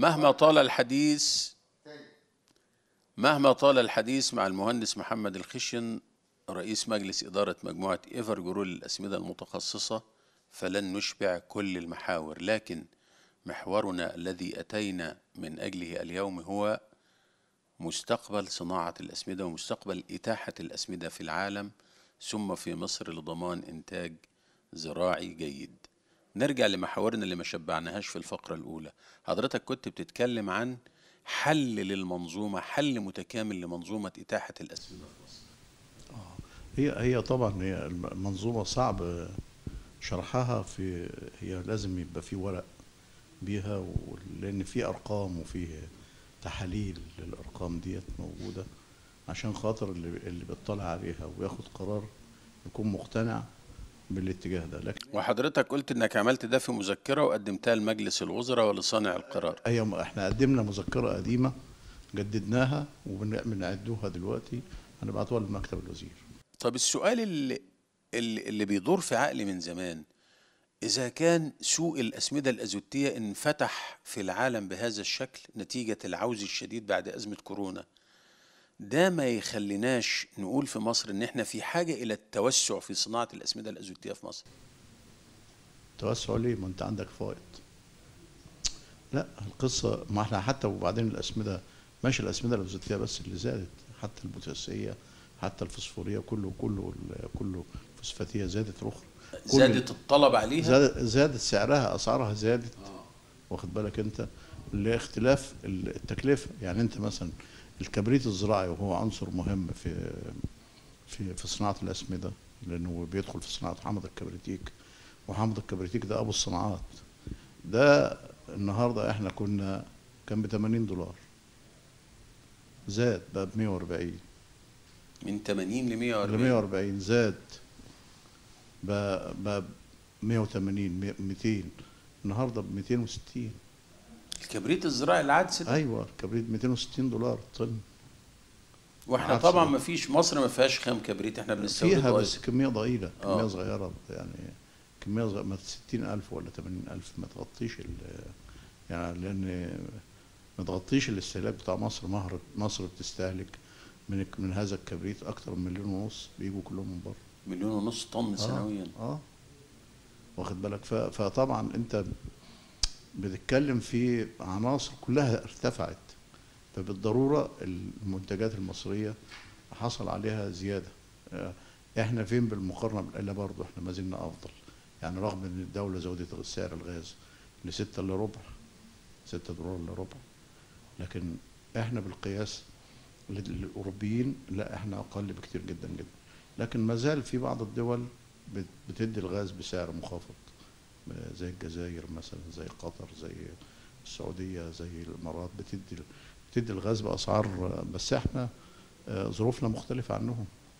مهما طال الحديث مهما طال الحديث مع المهندس محمد الخشن رئيس مجلس إدارة مجموعة إيفر جرول للأسمدة المتخصصة فلن نشبع كل المحاور لكن محورنا الذي أتينا من أجله اليوم هو مستقبل صناعة الأسمدة ومستقبل إتاحة الأسمدة في العالم ثم في مصر لضمان إنتاج زراعي جيد نرجع لمحاورنا اللي ما شبعناهاش في الفقرة الأولى حضرتك كنت بتتكلم عن حل للمنظومة حل متكامل لمنظومة إتاحة الأسمدة في مصر هي هي طبعا هي المنظومه صعب شرحها في هي لازم يبقى في ورق بيها و- لان في ارقام وفي تحاليل للارقام ديت موجوده عشان خاطر اللي اللي بيطلع عليها وياخد قرار يكون مقتنع بالاتجاه ده لكن وحضرتك قلت انك عملت ده في مذكرة وقدمتها لمجلس الوزراء ولصانع القرار هي م- احنا قدمنا مذكره قديمه جددناها وبنعدوها دلوقتي هنبعتوها لمكتب الوزير طب السؤال اللي, اللي, اللي بيدور في عقلي من زمان إذا كان سوق الأسمدة الأزوتية انفتح في العالم بهذا الشكل نتيجة العوز الشديد بعد أزمة كورونا ده ما يخليناش نقول في مصر إن إحنا في حاجة إلى التوسع في صناعة الأسمدة الأزوتية في مصر توسع ليه ما انت عندك فائض لا القصه ما احنا حتى وبعدين الاسمده ماشي الاسمده الازوتيه بس اللي زادت حتى البوتاسيه حتى الفوسفوريه كله كله كله فوسفاتيه زادت رخر كل- زادت الطلب عليها زادت زادت سعرها اسعارها زادت واخد بالك انت لاختلاف التكلفه يعني انت مثلا الكبريت الزراعي وهو عنصر مهم في في في صناعه الاسمده لانه بيدخل في صناعه حمض الكبريتيك وحمض الكبريتيك ده ابو الصناعات ده النهارده احنا كنا كان ب 80 دولار زاد بقى ب 140 من 80 ل ل 140 140 زاد بقى بقى 180 200 النهارده ب 260 الكبريت الزراعي العدس ده ايوه كبريت 260 دولار طن واحنا عدس طبعا ده. ما فيش مصر ما فيهاش خام كبريت احنا بنستورده فيها أيضاً. بس كميه ضئيله آه. كميه صغيره يعني كميه صغيره ما 60000 ولا 80000 ما تغطيش ال يعني لان ما تغطيش الاستهلاك بتاع مصر مهر مصر بتستهلك من من هذا الكبريت اكتر من مليون ونص بيجوا كلهم من بره مليون ونص طن سنويا اه, آه. واخد بالك ف- فطبعا انت بتتكلم في عناصر كلها ارتفعت فبالضروره المنتجات المصريه حصل عليها زياده آه، احنا فين بالمقارنه بالا برضه احنا ما زلنا افضل يعني رغم ان الدوله زودت سعر الغاز لستة الا ربع ستة دولار الا ربع لكن احنا بالقياس للاوروبيين لا احنا اقل بكتير جدا جدا لكن ما زال في بعض الدول بت- بتدي الغاز بسعر منخفض زي الجزائر مثلا زي قطر زي السعوديه زي الامارات بتدي بتدي الغاز باسعار بس احنا آه، ظروفنا مختلفه عنهم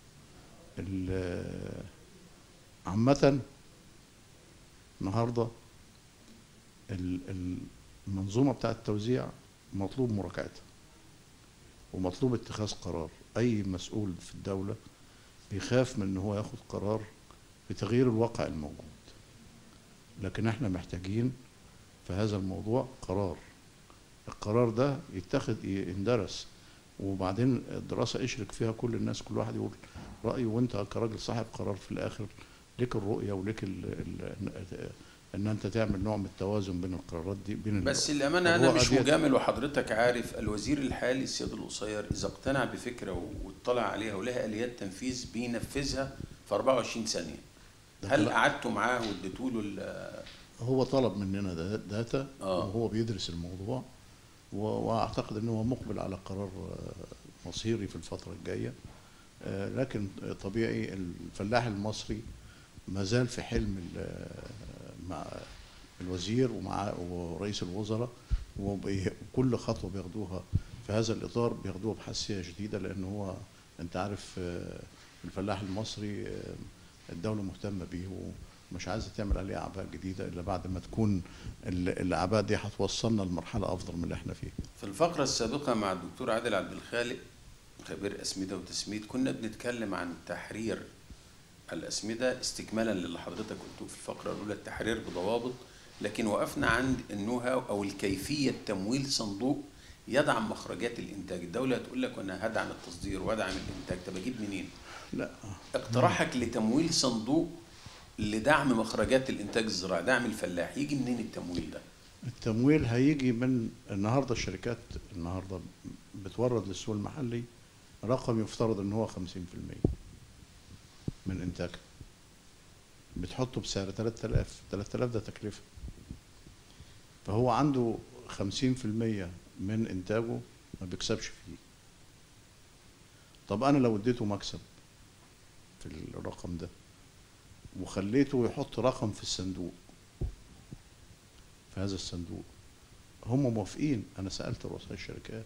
ال- عامه النهارده ال- المنظومه بتاعه التوزيع مطلوب مراجعتها ومطلوب اتخاذ قرار اي مسؤول في الدوله بيخاف من ان هو ياخد قرار بتغيير الواقع الموجود لكن احنا محتاجين في هذا الموضوع قرار القرار ده يتخذ يندرس وبعدين الدراسة يشرك فيها كل الناس كل واحد يقول رأيه وانت كراجل صاحب قرار في الآخر ليك الرؤية وليك ال ال ان انت تعمل نوع من التوازن بين القرارات دي بين ال- بس الامانه انا الرؤى مش ديت. مجامل وحضرتك عارف الوزير الحالي السيد القصير اذا اقتنع بفكره واطلع عليها ولها اليات تنفيذ بينفذها في 24 ثانيه ده هل كلام- قعدتوا معاه واديتوا له ال- هو طلب مننا دا- داتا آه. وهو بيدرس الموضوع و- واعتقد ان هو مقبل على قرار آه، مصيري في الفتره الجايه آه، لكن طبيعي الفلاح المصري ما زال في حلم ال- مع الوزير ومع ورئيس الوزراء وبي- وكل خطوه بياخدوها في هذا الاطار بياخدوها بحساسيه شديده لان هو انت عارف آه، الفلاح المصري آه، الدوله مهتمه بيه ومش عايزه تعمل عليه اعباء جديده الا بعد ما تكون ال- الاعباء دي هتوصلنا لمرحله افضل من اللي احنا فيه في الفقره السابقه مع الدكتور عادل عبد الخالق خبير اسمده وتسميد كنا بنتكلم عن تحرير الاسمده استكمالا للي حضرتك قلته في الفقره الاولى التحرير بضوابط لكن وقفنا عند النو هاو او الكيفيه تمويل صندوق يدعم مخرجات الانتاج الدوله هتقول لك انا هدعم التصدير وادعم الانتاج طب اجيب منين لا اقتراحك لتمويل صندوق لدعم مخرجات الانتاج الزراعي دعم الفلاح يجي منين التمويل ده التمويل هيجي من النهارده الشركات النهارده بتورد للسوق المحلي رقم يفترض ان هو 50% من انتاجها بتحطه بسعر 3000 3000 ده تكلفه فهو عنده 50% من انتاجه ما بيكسبش فيه طب انا لو اديته مكسب في الرقم ده وخليته يحط رقم في الصندوق في هذا الصندوق هم موافقين انا سالت رؤساء الشركات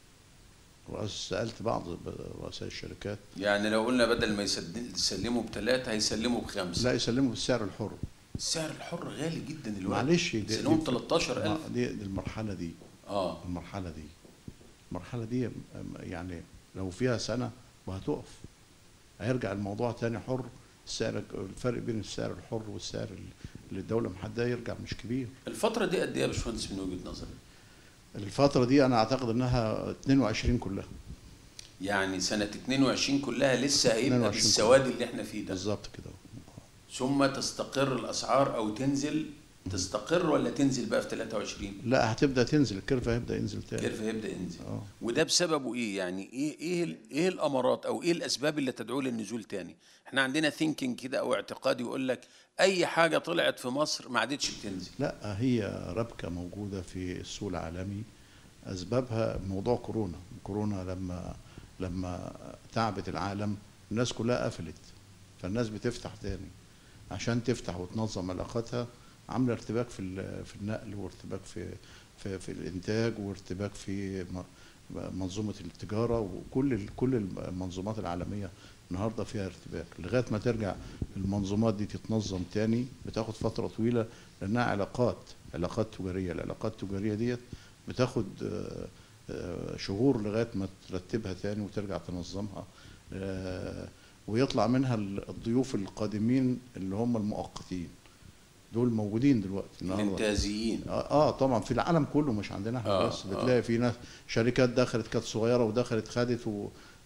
رؤس سالت بعض رؤساء الشركات يعني لو قلنا بدل ما يسد- يسلموا بثلاثه هيسلموا بخمسه لا يسلموا بالسعر الحر السعر الحر غالي جدا دلوقتي معلش دي- يسلموا دي- 13000 دي, دي المرحله دي اه المرحله دي المرحله دي م- يعني لو فيها سنه وهتقف هيرجع الموضوع تاني حر السعر الفرق بين السعر الحر والسعر اللي الدوله محدده يرجع مش كبير الفتره دي قد ايه يا باشمهندس من وجهه نظرك الفتره دي انا اعتقد انها 22 كلها يعني سنه 22 كلها لسه هيبقى 22 بالسواد اللي احنا فيه ده بالظبط كده ثم تستقر الاسعار او تنزل تستقر ولا تنزل بقى في 23 لا هتبدا تنزل الكيرف هيبدا ينزل تاني كيف هيبدا ينزل اه وده بسببه ايه يعني ايه ايه ال- ايه الامارات او ايه الاسباب اللي تدعو للنزول تاني احنا عندنا ثينكينج كده او اعتقاد يقول لك اي حاجه طلعت في مصر ما عادتش بتنزل لا هي ربكه موجوده في السوق العالمي اسبابها موضوع كورونا كورونا لما لما تعبت العالم الناس كلها قفلت فالناس بتفتح تاني عشان تفتح وتنظم علاقاتها عامله ارتباك في ال- في النقل وارتباك في في, في الانتاج وارتباك في م- منظومه التجاره وكل ال- كل المنظومات العالميه النهارده فيها ارتباك لغايه ما ترجع المنظومات دي تتنظم تاني بتاخد فتره طويله لانها علاقات علاقات تجاريه العلاقات التجاريه ديت بتاخد آه، آه، شهور لغايه ما ترتبها تاني وترجع تنظمها آه، ويطلع منها ال- الضيوف القادمين اللي هم المؤقتين دول موجودين دلوقتي النهارده الانتازيين اه آه، طبعا في العالم كله مش عندنا احنا آه، بس آه. بتلاقي في ناس شركات دخلت كانت صغيره ودخلت خدت و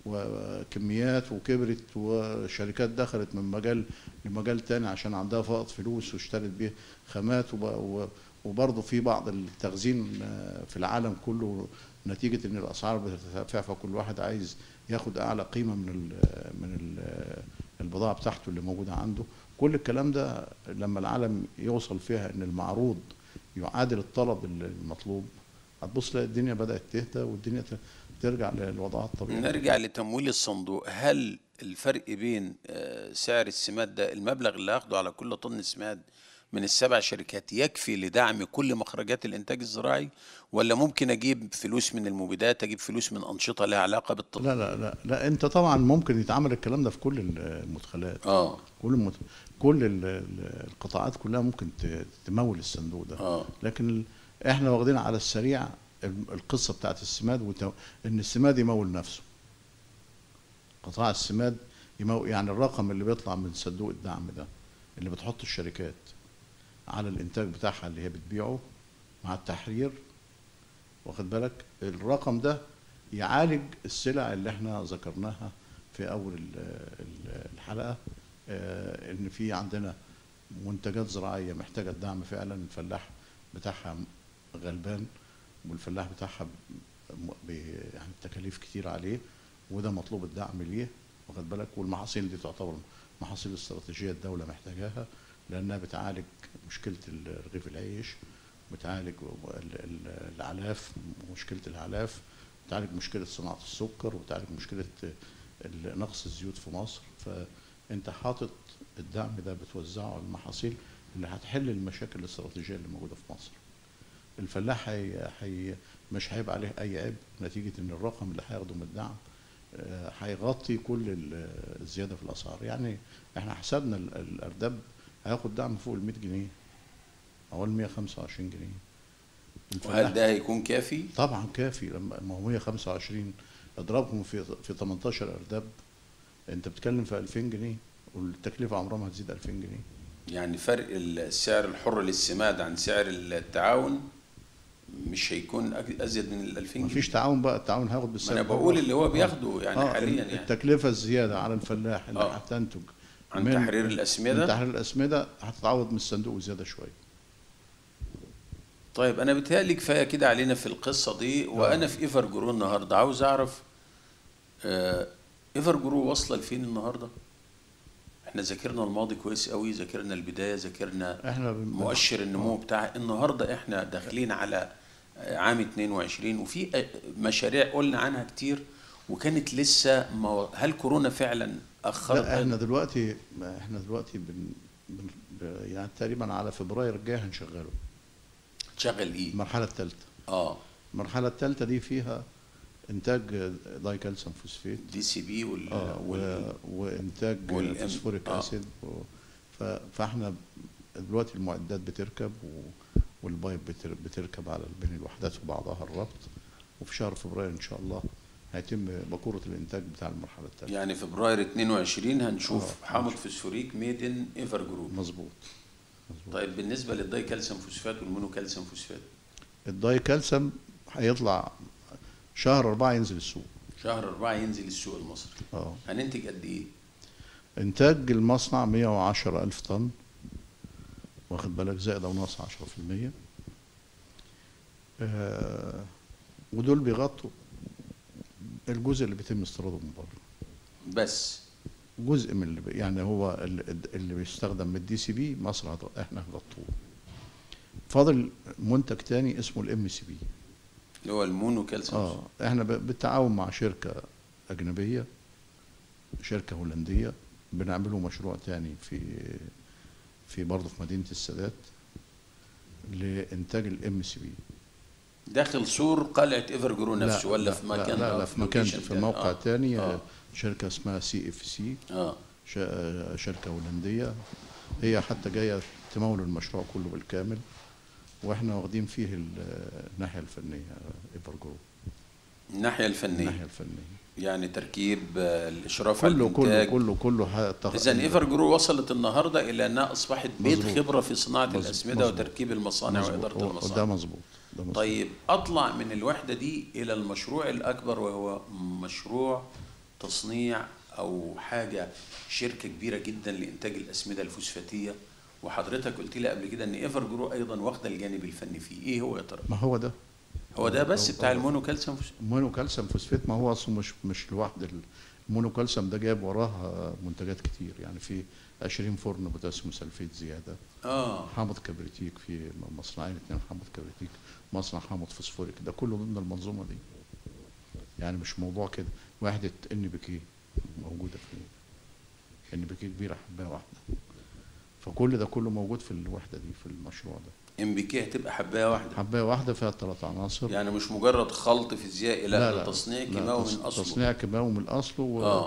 وكميات وكبرت وشركات دخلت من مجال لمجال تاني عشان عندها فائض فلوس واشترت بيه خامات وب- و- وبرضه في بعض التخزين آه، في العالم كله نتيجه ان الاسعار بترتفع فكل واحد عايز ياخد اعلى قيمه من ال من ال البضاعه بتاعته اللي موجوده عنده كل الكلام ده لما العالم يوصل فيها ان المعروض يعادل الطلب المطلوب هتبص تلاقي الدنيا بدات تهدى والدنيا ت- ترجع لوضعها الطبيعي نرجع لتمويل الصندوق هل الفرق بين آه، سعر السماد ده المبلغ اللي هاخده على كل طن سماد من السبع شركات يكفي لدعم كل مخرجات الانتاج الزراعي ولا ممكن اجيب فلوس من المبيدات اجيب فلوس من انشطه لها علاقه بالطب لا لا لا لا انت طبعا ممكن يتعمل الكلام ده في كل المدخلات اه كل المت... كل ال- ال- القطاعات كلها ممكن ت- تمول الصندوق ده اه لكن ال... احنا واخدين على السريع ال- القصه بتاعت السماد وت... ان السماد يمول نفسه قطاع السماد يمول يعني الرقم اللي بيطلع من صندوق الدعم ده اللي بتحط الشركات على الانتاج بتاعها اللي هي بتبيعه مع التحرير واخد بالك الرقم ده يعالج السلع اللي احنا ذكرناها في اول ال- ال- الحلقه آه، ان في عندنا منتجات زراعيه محتاجه دعم فعلا الفلاح بتاعها غلبان والفلاح بتاعها ب- ب- يعني التكاليف كتير عليه وده مطلوب الدعم ليه واخد بالك والمحاصيل دي تعتبر محاصيل استراتيجيه الدوله محتاجاها لانها بتعالج مشكله ال- رغيف العيش بتعالج ال- ال- العلاف مشكله العلاف بتعالج مشكله صناعه السكر وبتعالج مشكله ال- نقص الزيوت في مصر فانت حاطط الدعم ده بتوزعه على المحاصيل اللي هتحل المشاكل الاستراتيجيه اللي موجوده في مصر الفلاح هي هي مش هيبقى عليه اي عيب نتيجه ان الرقم اللي هياخده من الدعم آه، هيغطي كل ال- الزياده في الاسعار يعني احنا حسبنا ال- الارداب هياخد دعم فوق ال 100 جنيه او ال 125 جنيه الفلاح وهل ده هيكون كافي طبعا كافي لما ما هو 125 اضربهم في في 18 ارداب انت بتتكلم في 2000 جنيه والتكلفه عمرها ما هتزيد 2000 جنيه يعني فرق السعر الحر للسماد عن سعر التعاون مش هيكون أك- ازيد من ال 2000 جنيه مفيش تعاون بقى التعاون هياخد ما بالسعر انا بقول اللي هو بياخده يعني آه، حاليا يعني التكلفه الزياده على الفلاح اللي آه. هتنتج عن من- تحرير من الاسمده تحرير الاسمده هتتعوض من الصندوق زياده شويه طيب انا بيتهيألي كفايه كده علينا في القصه دي وانا في ايفر جرو النهارده عاوز اعرف آه، ايفر جرو واصله لفين النهارده احنا ذاكرنا الماضي كويس قوي ذاكرنا البدايه ذاكرنا احنا بن- مؤشر النمو بتاع النهارده احنا داخلين على عام 22 وفي آه، مشاريع قلنا عنها كتير وكانت لسه ما هل كورونا فعلا اخرت لا احنا دلوقتي احنا دلوقتي بن بن ب- يعني تقريبا على فبراير الجاي هنشغله تشغل ايه المرحله الثالثه اه المرحله الثالثه دي فيها انتاج داي كالسيوم فوسفيت دي سي بي وال, اه وال... و... وانتاج والإم- فوسفوريك آه. اسيد و... ف... فاحنا دلوقتي المعدات بتركب و... والبايب بتر... بتركب على بين الوحدات وبعضها الربط وفي شهر فبراير ان شاء الله هيتم بكوره الانتاج بتاع المرحله الثالثه يعني فبراير 22 هنشوف آه، حامض فوسفوريك ميد ان ايفر جروب مظبوط مظبوط طيب بالنسبه للداي كالسيوم فوسفات والمونو كالسيوم فوسفات الداي كالسيوم هيطلع شهر أربعة ينزل السوق شهر أربعة ينزل السوق المصري اه هننتج قد ايه؟ إنتاج المصنع 110 ألف طن واخد بالك زائد أو ناقص 10% آه ودول بيغطوا الجزء اللي بيتم استيراده من بره بس جزء من اللي بي يعني هو اللي, اللي بيستخدم من الدي سي بي مصر هت- احنا هنغطوه فاضل منتج تاني اسمه الام سي بي اللي هو المونو كالسيوم اه احنا ب- بالتعاون مع شركه اجنبيه شركه هولنديه بنعمله مشروع تاني في في برضه في مدينه السادات لانتاج الام سي بي داخل سور قلعه ايفر جرو نفسه ولا في مكان لا, لا, آه، في مكان location في تاني؟ موقع آه. تاني آه. شركه اسمها سي اف سي اه شركه هولنديه هي حتى جايه تمول المشروع كله بالكامل واحنا واخدين فيه ال- الناحيه الفنيه ايفر جروب الناحيه الفنيه الناحيه الفنيه يعني تركيب آه، الاشراف على كله كله الانتاج كله كله هتخ- اذا ايفر جرو وصلت النهارده الى انها اصبحت بيت مظبوط. خبره في صناعه مظبوط. الاسمده مظبوط. وتركيب المصانع مظبوط. واداره هو- المصانع ده مظبوط ده مظبوط طيب اطلع من الوحده دي الى المشروع الاكبر وهو مشروع تصنيع او حاجه شركه كبيره جدا لانتاج الاسمده الفوسفاتيه وحضرتك قلت لي قبل كده ان ايفر جرو ايضا واخده الجانب الفني فيه ايه هو يا ترى ما هو ده هو ده بس هو- بتاع هو- المونو كالسيوم فوس- المونو كالسيوم فوسفات ما هو اصلا مش مش لوحده المونو كالسيوم ده جايب وراه منتجات كتير يعني في 20 فرن بوتاسيوم سلفيت زياده اه حامض كبريتيك في مصنعين اثنين حامض كبريتيك مصنع حامض فوسفوريك ده كله ضمن المنظومه دي يعني مش موضوع كده وحده ان بي كي موجوده في ان بي كي كبيره حبايه واحده فكل ده كله موجود في الوحده دي في المشروع ده ام بي كي هتبقى حبايه واحده حبايه واحده فيها ثلاث عناصر يعني مش مجرد خلط فيزيائي لا, لا تصنيع لا، كيماوي تص- من اصله تصنيع كيماوي من اصله و... اه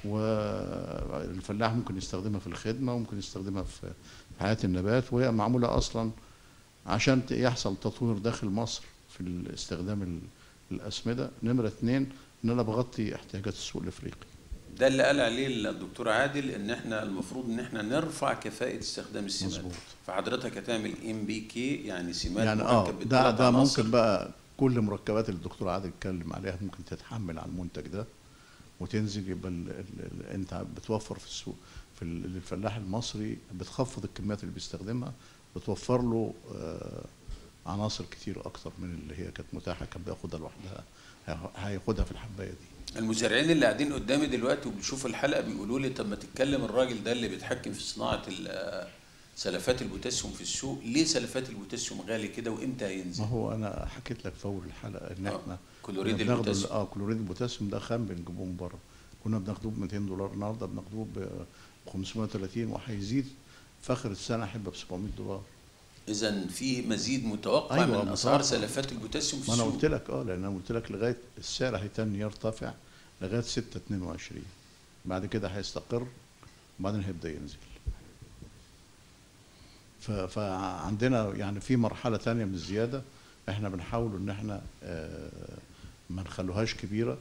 والفلاح ممكن يستخدمها في الخدمه وممكن يستخدمها في في حياه النبات وهي معموله اصلا عشان ت- يحصل تطوير داخل مصر في استخدام ال- الاسمده نمره اثنين ان انا بغطي احتياجات السوق الافريقي ده اللي قال عليه الدكتور عادل ان احنا المفروض ان احنا نرفع كفاءه استخدام السماد مظبوط. فحضرتك هتعمل ام بي كي يعني سماد يعني اه مركب ده بالثلاث ده عناصر. ممكن بقى كل مركبات اللي الدكتور عادل اتكلم عليها ممكن تتحمل على المنتج ده وتنزل يبقى ال ال ال انت بتوفر في السوق في ال- الفلاح المصري بتخفض الكميات اللي بيستخدمها بتوفر له آه عناصر كتير اكتر من اللي هي كانت متاحه كان بياخدها لوحدها هي- هياخدها في الحبايه دي المزارعين اللي قاعدين قدامي دلوقتي وبيشوفوا الحلقه بيقولوا لي طب ما تتكلم الراجل ده اللي بيتحكم في صناعه ال- سلفات البوتاسيوم في السوق ليه سلفات البوتاسيوم غالي كده وامتى هينزل ما هو انا حكيت لك في اول الحلقه ان آه، احنا كلوريد كنا بناخده- البوتاسيوم. اه كلوريد البوتاسيوم ده خام بنجيبوه من بره كنا بناخدوه ب 200 دولار النهارده بناخدوه ب 530 وهيزيد في اخر السنه هيبقى ب 700 دولار اذا في مزيد متوقع أيوة، من اسعار متوقع. سلفات البوتاسيوم في ما انا السوق قلت لك اه لان انا قلت لك لغايه السعر هيتني يرتفع لغايه 6 22 بعد كده هيستقر وبعدين هيبدا ينزل ف- فعندنا يعني في مرحله تانية من الزياده احنا بنحاول ان احنا آه، ما نخلوهاش كبيره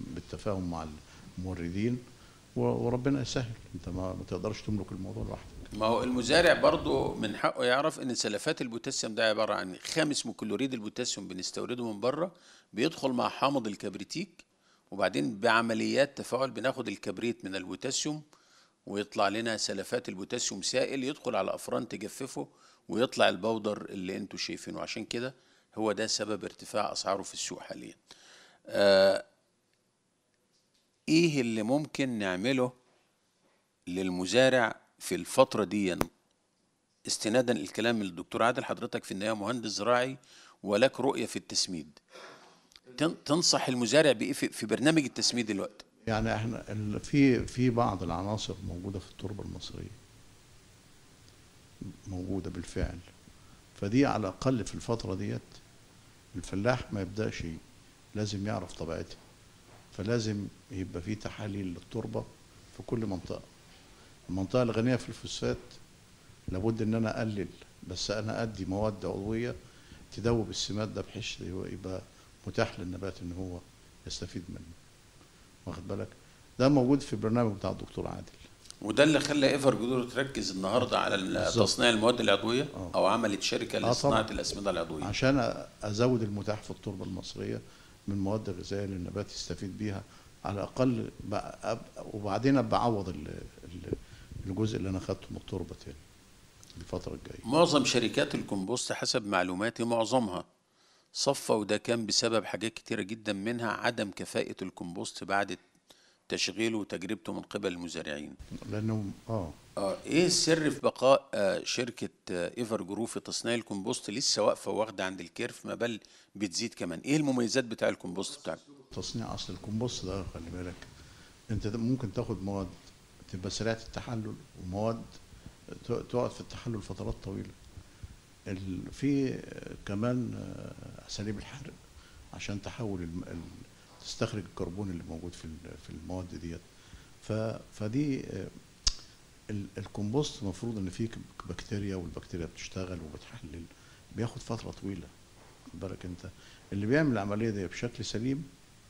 بالتفاهم مع الموردين و- وربنا يسهل انت ما ما تقدرش تملك الموضوع لوحدك ما هو المزارع برضه من حقه يعرف ان سلفات البوتاسيوم ده عباره عن خامس مكلوريد البوتاسيوم بنستورده من بره بيدخل مع حامض الكبريتيك وبعدين بعمليات تفاعل بناخد الكبريت من البوتاسيوم ويطلع لنا سلفات البوتاسيوم سائل يدخل على افران تجففه ويطلع البودر اللي انتوا شايفينه عشان كده هو ده سبب ارتفاع اسعاره في السوق حاليا آه ايه اللي ممكن نعمله للمزارع في الفترة دي استنادا الكلام الدكتور عادل حضرتك في النهاية مهندس زراعي ولك رؤية في التسميد تن- تنصح المزارع بإيه في في برنامج التسميد دلوقتي يعني احنا ال- في في بعض العناصر موجوده في التربه المصريه موجوده بالفعل فدي على الاقل في الفتره ديت الفلاح ما يبداش ي- لازم يعرف طبيعتها فلازم يبقى في تحاليل للتربه في كل منطقه المنطقه الغنيه في الفوسفات لابد ان انا اقلل بس انا ادي مواد عضويه تدوب السماد ده بحيث يبقى متاح للنبات ان هو يستفيد منه واخد بالك ده موجود في البرنامج بتاع الدكتور عادل وده اللي خلى ايفر جدور تركز النهارده على ال- بالظبط. تصنيع المواد العضوية آه. أو عملت شركة آه لصناعة طبعاً. الأسمدة العضوية عشان أ- ازود المتاح في التربه المصريه من مواد غذائيه للنبات يستفيد بيها على الاقل بقى- أب- وبعدين ابقى اعوض ال- ال- الجزء اللي انا خدته من التربه تاني الفتره الجايه معظم شركات الكمبوست حسب معلوماتي معظمها صفى وده كان بسبب حاجات كتيرة جدا منها عدم كفاءة الكمبوست بعد تشغيله وتجربته من قبل المزارعين لانه اه آه، ايه السر في بقاء آه، شركة آه، ايفر جرو في تصنيع الكمبوست لسه واقفة واخدة عند الكيرف ما بل بتزيد كمان ايه المميزات بتاع الكمبوست بتاعك تصنيع اصل الكمبوست ده خلي بالك انت ده ممكن تاخد مواد تبقى سريعه التحلل ومواد ت- تقعد في التحلل فترات طويله ال- في آه، كمان آه، اساليب الحرق عشان تحول الم... ال- تستخرج الكربون اللي موجود في ال- في المواد ديت ف... فدي آه، ال- الكمبوست المفروض ان فيه ك- بكتيريا والبكتيريا بتشتغل وبتحلل بياخد فتره طويله خد بالك انت اللي بيعمل العمليه دي بشكل سليم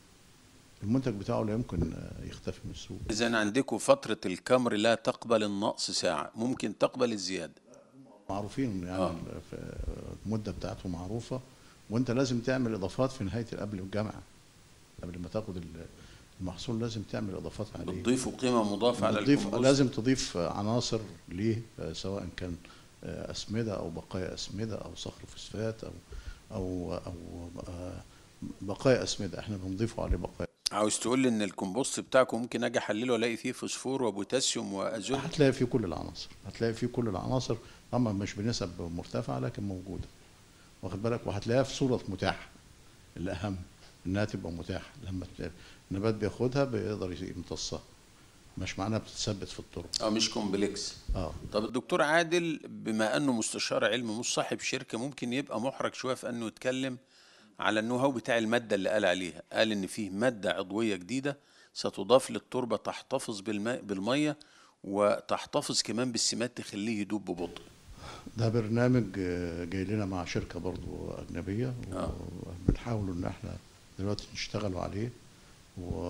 المنتج بتاعه لا يمكن آه، يختفي من السوق اذا عندكم فترة الكمر لا تقبل النقص ساعة ممكن تقبل الزيادة معروفين يعني آه. ال- ف- المده بتاعته معروفه وانت لازم تعمل اضافات في نهايه قبل الجامعه قبل ما تاخد ال- المحصول لازم تعمل اضافات عليه بتضيفوا قيمة مضافة على بتضيف الكمبوست لازم تضيف عناصر ليه آه، سواء كان آه، اسمده او بقايا اسمده او صخر فوسفات او او او آه، بقايا اسمده احنا بنضيفه عليه بقايا عاوز تقول لي ان الكمبوست بتاعكم ممكن اجي احلله الاقي فيه فوسفور وبوتاسيوم وازوت هتلاقي فيه كل العناصر هتلاقي فيه كل العناصر اما مش بنسب مرتفعه لكن موجوده واخد بالك وهتلاقيها في صوره متاحه الاهم انها تبقى متاحه لما ت- النبات بياخدها بيقدر يمتصها مش معناها بتتثبت في التربه اه مش كومبلكس اه طب الدكتور عادل بما انه مستشار علم مش صاحب شركه ممكن يبقى محرج شويه في انه يتكلم على النو هاو بتاع الماده اللي قال عليها قال ان فيه ماده عضويه جديده ستضاف للتربه تحتفظ بالماء بالميه وتحتفظ كمان بالسمات تخليه يدوب ببطء ده برنامج آه، جاي لنا مع شركه برضو اجنبيه آه. وبنحاول ان احنا دلوقتي نشتغلوا عليه و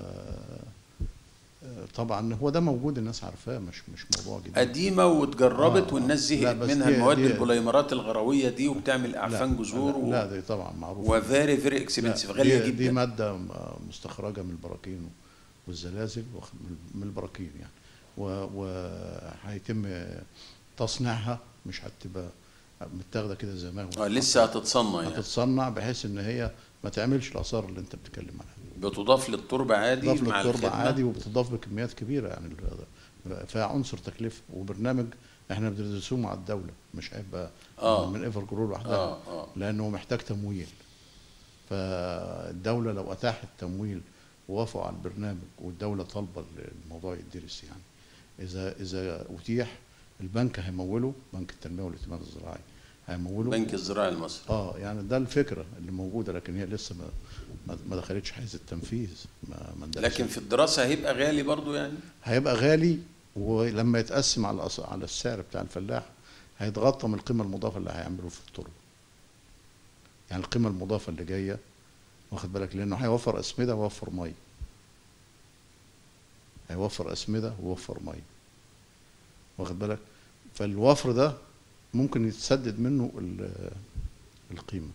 آه، طبعا هو ده موجود الناس عارفاه مش مش موضوع جديد قديمه واتجربت آه، والناس لا، زهقت بس منها دي- المواد دي- البوليمرات الغرويه دي وبتعمل لا، اعفان جذور لا, لا دي طبعا معروف وفيري فيري اكسبنسيف لا، غاليه دي, دي جدا ماده م- مستخرجه من البراكين والزلازل واخد- من- من البراكين يعني و- وهيتم تصنيعها مش هتبقى متاخده كده زي ما هو آه لسه هتتصنع يعني هتتصنع بحيث ان هي ما تعملش الاثار اللي انت بتتكلم عنها بتضاف للتربه عادي تضاف مع للتربه الخدمه عادي وبتضاف بكميات كبيره يعني ال- فيها عنصر تكلفه وبرنامج احنا بندرسوه مع الدوله مش هيبقى آه. من ايفر جرو لوحدها اه اه لانه محتاج تمويل فالدوله لو اتاحت تمويل ووافقوا على البرنامج والدوله طالبه الموضوع يدرس يعني اذا اذا اتيح البنك هيموله بنك التنميه والاهتمام الزراعي هيموله بنك الزراعي المصري اه يعني ده الفكره اللي موجوده لكن هي لسه ما ما- ما دخلتش حيز التنفيذ ما ما اندرسش. لكن في الدراسه هيبقى غالي برضو يعني هيبقى غالي ولما يتقسم على الأس- على السعر بتاع الفلاح هيتغطى من القيمه المضافه اللي هيعمله في التربه يعني القيمه المضافه اللي جايه واخد بالك لانه هيوفر اسمده ويوفر ميه هيوفر اسمده ويوفر ميه واخد بالك فالوفر ده ممكن يتسدد منه ال- القيمه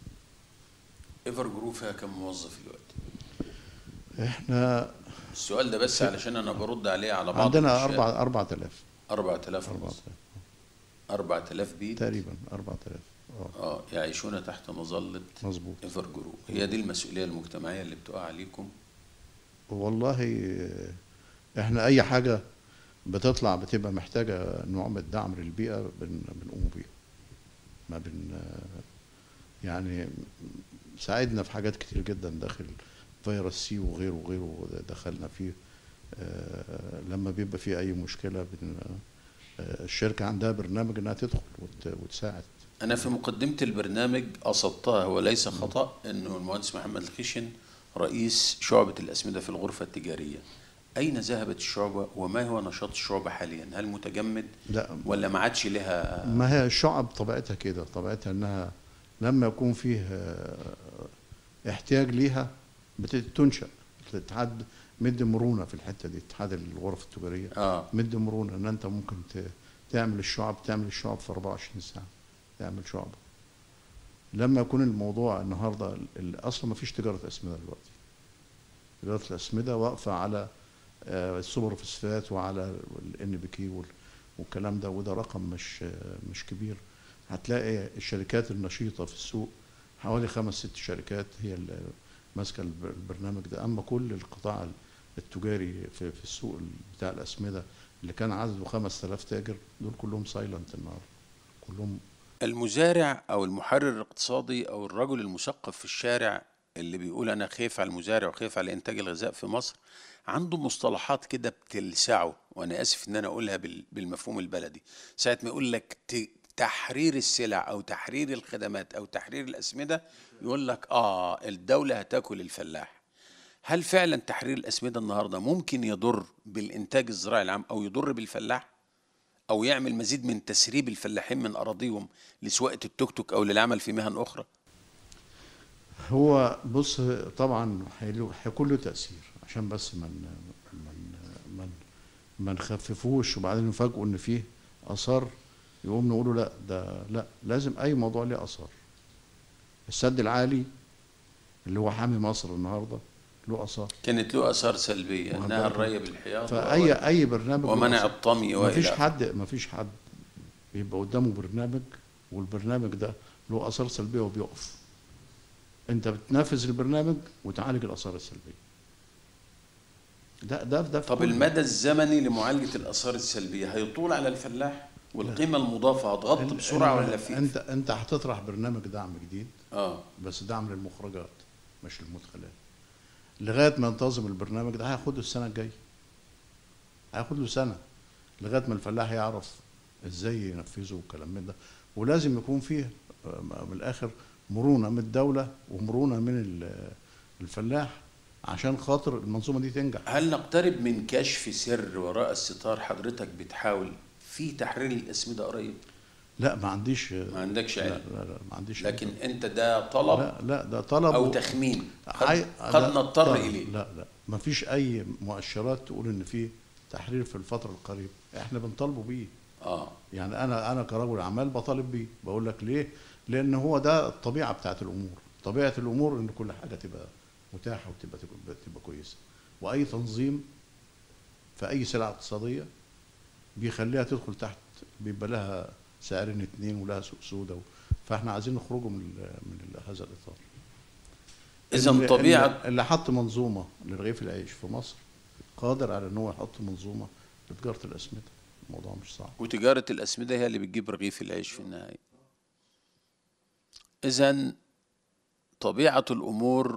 ايفر جروب فيها كم موظف دلوقتي احنا السؤال ده بس علشان انا برد عليه على بعض عندنا الأشياء. أربعة 4000 4000 4000 موظف 4000 بيت تقريبا 4000 اه اه يعيشون تحت مظلة مظبوط ايفر جروب هي دي المسؤولية المجتمعية اللي بتقع عليكم والله آه، احنا اي حاجه بتطلع بتبقى محتاجه نوع من الدعم للبيئه بن بنقوم بيها ما بن يعني ساعدنا في حاجات كتير جدا داخل فيروس سي وغيره وغيره دخلنا فيه آه، لما بيبقى فيه اي مشكله بن آه، الشركه عندها برنامج انها تدخل وت- وتساعد أنا في مقدمة البرنامج قصدتها وليس خطأ إنه المهندس محمد الخشن رئيس شعبة الأسمدة في الغرفة التجارية أين ذهبت الشعبة وما هو نشاط الشعبة حاليا هل متجمد لا ولا ما عادش لها ما هي الشعب طبيعتها كده طبيعتها انها لما يكون فيه آه، احتياج ليها بتنشأ الاتحاد مدي مرونة في الحتة دي اتحاد الغرف التجارية آه مدي مرونة ان انت ممكن ت- تعمل الشعب تعمل الشعب في 24 ساعة تعمل شعب لما يكون الموضوع النهارده ال- اصلا ما فيش تجارة اسمدة دلوقتي تجارة الاسمدة واقفة على آه، السوبر فوسفات وعلى الان بي كي والكلام ده وده رقم مش آه، مش كبير هتلاقي الشركات النشيطة في السوق حوالي خمس ست شركات هي اللي ماسكة الب- البرنامج ده أما كل القطاع التجاري في, في السوق بتاع الأسمدة اللي كان عدده 5000 تاجر دول كلهم سايلنت النهارده كلهم المزارع أو المحرر الاقتصادي أو الرجل المثقف في الشارع اللي بيقول أنا خايف على المزارع وخايف على إنتاج الغذاء في مصر عنده مصطلحات كده بتلسعه وأنا آسف إن أنا أقولها بال- بالمفهوم البلدي ساعة ما يقول لك ت- تحرير السلع أو تحرير الخدمات أو تحرير الأسمدة يقول لك آه الدولة هتاكل الفلاح هل فعلا تحرير الأسمدة النهاردة ممكن يضر بالإنتاج الزراعي العام أو يضر بالفلاح أو يعمل مزيد من تسريب الفلاحين من أراضيهم لسواقة التوك توك أو للعمل في مهن أخرى هو بص طبعا هيلو- هيكون له تأثير عشان بس ما من من من ما نخففوش وبعدين نفاجئوا ان فيه اثار يقوم نقولوا لا ده لا لازم اي موضوع ليه اثار السد العالي اللي هو حامي مصر النهارده له اثار كانت له آثار سلبية ما إنها بالك. الري بالحياط فاي اي برنامج له ومنع آثار. الطمي ما فيش وإلى حد ما فيش حد بيبقى قدامه برنامج والبرنامج ده له اثار سلبيه وبيقف انت بتنفذ البرنامج وتعالج الاثار السلبيه ده ده ده في طب كل- المدى الزمني لمعالجة الآثار السلبية هيطول على الفلاح والقيمة المضافة هتغطي ال- بسرعة ال- ولا في انت انت هتطرح برنامج دعم جديد اه بس دعم للمخرجات مش للمدخلات لغايه ما ينتظم البرنامج ده هياخد له السنه الجايه هياخد له سنه لغايه ما الفلاح يعرف ازاي ينفذه والكلام من ده ولازم يكون فيه آه، من الاخر مرونه من الدوله ومرونه من ال- الفلاح عشان خاطر المنظومه دي تنجح هل نقترب من كشف سر وراء الستار حضرتك بتحاول في تحرير الأسمدة قريب لا ما عنديش ما عندكش لا علم لا, لا ما عنديش لكن أنت ده طلب لا لا ده طلب أو و- تخمين عاي- قد, قد لا، نضطر لا، إليه لا لا ما فيش اي مؤشرات تقول ان في تحرير في الفتره القريبه احنا بنطالبه بيه اه يعني انا انا كرجل اعمال بطالب بيه بقول لك ليه لان هو ده الطبيعه بتاعت الامور طبيعه الامور ان كل حاجه تبقى متاحه وتبقى تبقى, تبقى كويسه واي تنظيم في اي سلعه اقتصاديه بيخليها تدخل تحت بيبقى لها سعرين اتنين ولها سوق سودا فاحنا عايزين نخرجوا من ال- من ال- هذا الاطار إذا اللي- طبيعة اللي- اللي حط منظومه لرغيف العيش في مصر قادر على ان هو يحط منظومه لتجاره الاسمده الموضوع مش صعب وتجارة الأسمدة هي اللي بتجيب رغيف العيش في النهاية إذا طبيعة الأمور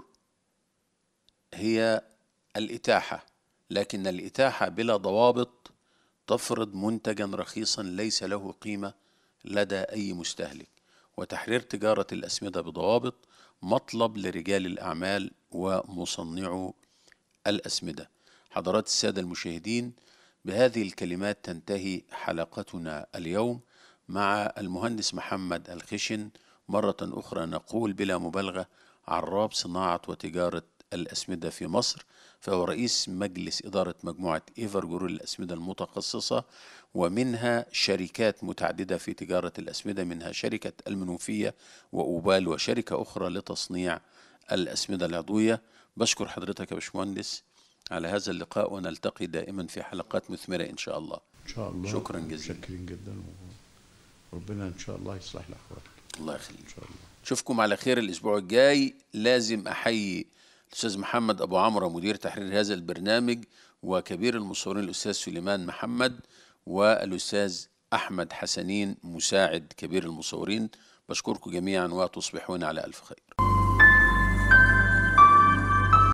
هي الإتاحة لكن الإتاحة بلا ضوابط تفرض منتجا رخيصا ليس له قيمة لدى أي مستهلك وتحرير تجارة الأسمدة بضوابط مطلب لرجال الأعمال ومصنعو الأسمدة حضرات السادة المشاهدين بهذه الكلمات تنتهي حلقتنا اليوم مع المهندس محمد الخشن مرة أخرى نقول بلا مبالغة عراب صناعة وتجارة الأسمدة في مصر فهو رئيس مجلس إدارة مجموعة إيفر جرول الأسمدة المتخصصة ومنها شركات متعددة في تجارة الأسمدة منها شركة المنوفية وأوبال وشركة أخرى لتصنيع الأسمدة العضوية بشكر حضرتك يا باشمهندس على هذا اللقاء ونلتقي دائما في حلقات مثمرة إن شاء الله ان شاء الله شكراً جزيلاً. متشكرين جدا وربنا ان شاء الله يصلح الاحوال الله يخليك ان شاء الله اشوفكم على خير الاسبوع الجاي لازم احيي الاستاذ محمد ابو عمرو مدير تحرير هذا البرنامج وكبير المصورين الاستاذ سليمان محمد والاستاذ احمد حسنين مساعد كبير المصورين بشكركم جميعا وتصبحون على الف خير